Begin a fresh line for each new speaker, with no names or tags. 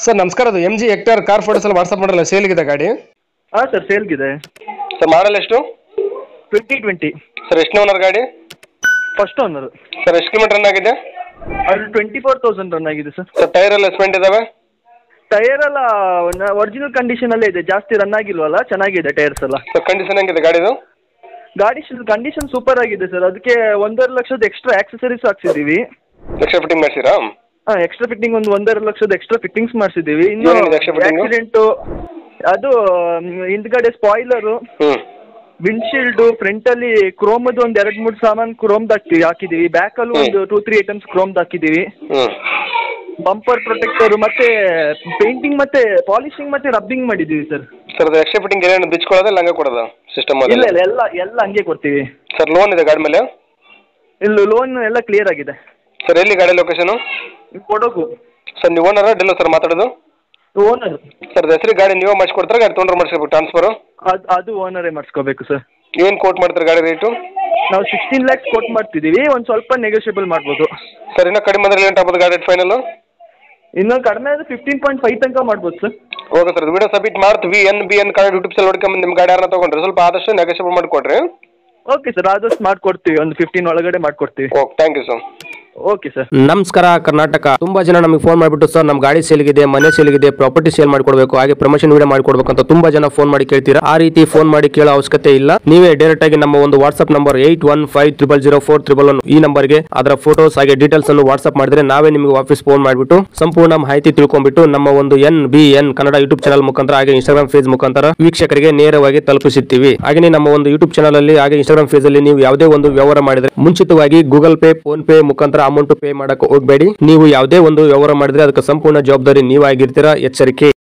Sir ನಮಸ್ಕಾರ ಅದು M G Hector car photos ಎಲ್ಲ ವಾಟ್ಸಪ್ ಮಾಡಲ್ಲ ಸೇಲ್ಗಿದೆ ಗಾಡಿ
ಹಾಂ ಸರ್ ಸೇಲ್ಗಿದೆ
ಸರ್ ಮಾಡಲ್ ಎಷ್ಟು
ಟ್ವೆಂಟಿ ಟ್ವೆಂಟಿ
ಸರ್ ಎಷ್ಟು ಓನರ್ ಗಾಡಿ
ಫಸ್ಟ್ ಓನರು
ಸರ್ ಎಷ್ಟು ಕಿಲೋಮೀಟರ್ ರನ್ ಆಗಿದೆ
ಅದು ಟ್ವೆಂಟಿ ಫೋರ್ ತೌಸಂಡ್ ರನ್ ಆಗಿದೆ ಸರ್
ಸರ್ ಟೈರ್ ಎಲ್ಲ ಸ್ಪೆಂಟ್ ಇದಾವೆ
ಟೈರ್ ಎಲ್ಲ ಒರಿಜಿನಲ್ ಕಂಡೀಷನಲ್ಲೇ ಇದೆ ಜಾಸ್ತಿ ರನ್ ಆಗಿಲ್ವಲ್ಲ ಚೆನ್ನಾಗಿದೆ ಟೈರ್ಸ್ ಎಲ್ಲ
ಸರ್ ಕಂಡೀಷನ್ ಹೆಂಗಿದೆ ಗಾಡಿದು
ಗಾಡಿ ಕಂಡೀಷನ್ ಸೂಪರ್ ಆಗಿದೆ ಸರ್ ಅದಕ್ಕೆ ಒಂದೂವರೆ ಲಕ್ಷದ ಎಕ್ಸ್ಟ್ರಾ ಆಕ್ಸೆಸರೀಸ್ ಹಾಕ್ಸಿದ್ದೀವಿ
ಎಕ್ಸ್ಟ್ರಾ ಫಿಟ್ಟಿಂಗ್ ಮಾಡಿಸಿರಾ
ಹಾಂ ಎಕ್ಸ್ಟ್ರಾ ಫಿಟ್ಟಿಂಗ್ ಒಂದು ಒಂದೂವರೆ ಲಕ್ಷದ ಎಕ್ಸ್ಟ್ರಾ ಫಿಟ್ಟಿಂಗ್ಸ್ ಮಾಡಿಸಿದ್ದೀವಿ ಇನ್ನು
ಏನೇನಿದೆ extra fitting?
ಆಕ್ಸಿಡೆಂಟು ಅದು ಮ್, ಹಿಂದ್ಗಡೆ ಸ್ಪಾಯ್ಲರು
ಹ್ಞೂ
ವಿಂಡ್ಶೀಲ್ಡು ಫ್ರಂಟಲ್ಲಿ ಕ್ರೋಮದು ಒಂದು ಎರಡು ಮೂರು ಸಾಮಾನು ಕ್ರೋಮ್ದು ಹಾಕಿ ಹಾಕಿದ್ದೀವಿ ಬ್ಯಾಕಲ್ಲೂ ಒಂದು ಟೂ ತ್ರೀ ಐಟಮ್ಸ್ ಕ್ರೋಮ್ದು ಹಾಕಿದ್ದೀವಿ
ಹ್ಞೂ
ಬಂಪರ್ ಪ್ರೊಟೆಕ್ಟರು ಮತ್ತೆ ಪೇಂಟಿಂಗ್ ಮತ್ತೆ ಪಾಲಿಶಿಂಗ್ ಮತ್ತೆ ರಬ್ಬಿಂಗ್ ಮಾಡಿದ್ದೀವಿ ಸರ್
ಸರ್ ಅದು ಎಕ್ಸ್ಟ್ರಾ ಫಿಟ್ಟಿಂಗ್ ಏನೇನು ಬಿಚ್ಕೊಳ್ಳೋದ ಇಲ್ಲ ಹಂಗೆ ಕೊಡೋದು ಸಿಸ್ಟಮ್
ಇಲ್ಲ ಇಲ್ಲ ಎಲ್ಲ ಎಲ್ಲ ಹಂಗೆ ಕೊಡ್ತೀವಿ
ಸರ್ ಲೋನ್ ಇದೆ ಗಾಡಿ ಮೇಲೆ
ಇಲ್ಲಿ ಲೋನ್ ಎಲ್ಲ ಕ್ಲಿಯರ್ ಆಗಿದೆ
ಸರ್ ಎಲ್ಲಿ ಗಾಡಿ ಲೊಕೇಶನು
ಕೊಡೋಕು
ಸರ್ ನೀವು ಓನರ ಡಿಲ್ಲ ಸರ್ ಮಾತಾಡೋದು
ಓನರ್
ಸರ್ ಹೆಸರು ಗಾಡಿ ನೀವೇ ಮಾಡಿಸ್ಕೊಡ್ತಾರೆ ಗಾಡಿ ತೊಗೊಂಡ್ರೆ ಮಾಡಿಸ್ಬೇಕು ಟ್ರಾನ್ಸ್ಫರು
ಅದು ಅದು ಓನರೇ ಮಾಡಿಸ್ಕೋಬೇಕು ಸರ್
ಏನು ಕೋಟ್ ಮಾಡ್ತಾರೆ ಗಾಡಿ ರೇಟು
ನಾವು ಸಿಕ್ಸ್ಟೀನ್ ಲ್ಯಾಕ್ಸ್ ಕೊಟ್ಟು ಮಾಡ್ತಿದ್ದೀವಿ ಒಂದು ಸ್ವಲ್ಪ ನೆಗೋಷಿಯಬಲ್ ಮಾಡ್ಬೋದು
ಸರ್ ಇನ್ನೂ ಕಡಿಮೆ ಅಂದ್ರೆ ಏನು ಆಗ್ಬೋದು ಗಾಡಿ ಫೈನಲು
ಇನ್ನು ಕಡಿಮೆ ಆದರೆ ಫಿಫ್ಟೀನ್ ಪಾಯಿಂಟ್ ಫೈವ್ ತನಕ ಮಾಡ್ಬೋದು sir
okay sir video submit ಮಾಡ್ತೀವಿ N B N card YouTube ಸಲ್ಲಿ ನೋಡ್ಕೊಂಬಂದು ನಿಮ್ಮ ಗಾಡಿ ಯಾರನ್ನ ತೊಗೊಂಡ್ರೆ ಸ್ವಲ್ಪ ಆದಷ್ಟು ನೆಗೋಷಿಯಬಲ್ ಮಾಡಿಕೊಡ್ರಿ
ಓಕೆ ಸರ್ ಆದಷ್ಟು ಮಾಡ್ಕೊಡ್ತೀವಿ ಒಂದು ಫಿಫ್ಟೀನ್ ಒಳಗಡೆ ಮಾಡ್ಕೊಡ್ತೀವಿ
okay thank you sir
okay sir
ನಮಸ್ಕಾರ ಕರ್ನಾಟಕ ತುಂಬಾ ಜನ ನಮಗೆ ಫೋನ್ ಮಾಡಿಬಿಟ್ಟು ಸರ್ ನಮ್ಮ ಗಾಡಿ ಸೇಲ್ಗಿದೆ ಮನೆ ಸೇಲ್ಗಿದೆ ಪ್ರಾಪರ್ಟಿ ಸೇಲ್ ಮಾಡ್ಕೊಡ್ಬೇಕು ಹಾಗೆ ಪ್ರಮೋಷನ್ ವಿಡಿಯೋ ಮಾಡ್ಕೊಡ್ಬೇಕು ಅಂತ ತುಂಬಾ ಜನ ಫೋನ್ ಮಾಡಿ ಕೇಳ್ತೀರಾ ಆ ರೀತಿ ಫೋನ್ ಮಾಡಿ ಕೇಳೋ ಅವಶ್ಯಕತೆ ಇಲ್ಲ ನೀವೇ ಡೈರೆಕ್ಟ್ ಆಗಿ ನಮ್ಮ ಒಂದು WhatsApp number eight one five triple zero four triple one ಈ ನಂಬರ್ಗೆ ಅದರ ಫೋಟೋಸ್ ಹಾಗೆ ಡೀಟೇಲ್ಸ್ ಅನ್ನು ವಾಟ್ಸ್ಆಪ್ ಮಾಡಿದ್ರೆ ನಾವೇ ನಿಮಗೆ ವಾಪಸ್ ಫೋನ್ ಮಾಡಿಬಿಟ್ಟು ಸಂಪೂರ್ಣ ಮಾಹಿತಿ ತಿಳ್ಕೊಂಡ್ಬಿಟ್ಟು ನಮ್ಮ ಒಂದು N B N Kannada YouTube channel ಮುಖಾಂತರ ಹಾಗೆ ಇನ್ಸ್ಟಾಗ್ರಾಮ್ ಫೇಸ್ ಮುಖಾಂತರ ವೀಕ್ಷಕರಿಗೆ ನೇರವಾಗಿ ತಲುಪಿಸುತ್ತೀವಿ ಹಾಗೆ ನಮ್ಮ ಒಂದು ಯೂಟ್ಯೂಬ್ ಚಾನಲ್ ಅಲ್ಲಿ ಹಾಗೆ ಇನ್ಸ್ಟಾಗ್ರಾಮ್ ಫೇಸ್ ಅಲ್ಲಿ ನೀವು ಯಾವುದೇ ಒಂದು ವ್ಯವಹಾರ ಮಾಡಿದ್ರೆ ಮುಂಚಿತವಾಗಿ ಗೂಗಲ್ ಪೇ ಫೋನ್ ಪೇ ಮುಖಾಂತರ ಅಮೌಂಟ್ ಪೇ ಮಾಡಕ್ಕೆ ಹೋಗಬೇಡಿ ನೀವು ಯಾವುದೇ ಒಂದು ವ್ಯವಹಾರ ಮಾಡಿದ್ರೆ ಅದಕ್ಕೆ ಸಂಪೂರ್ಣ ಜವಾಬ್ದಾರಿ ನೀವಾಗಿರ್ತೀರಾ ಎಚ್ಚರಿಕೆ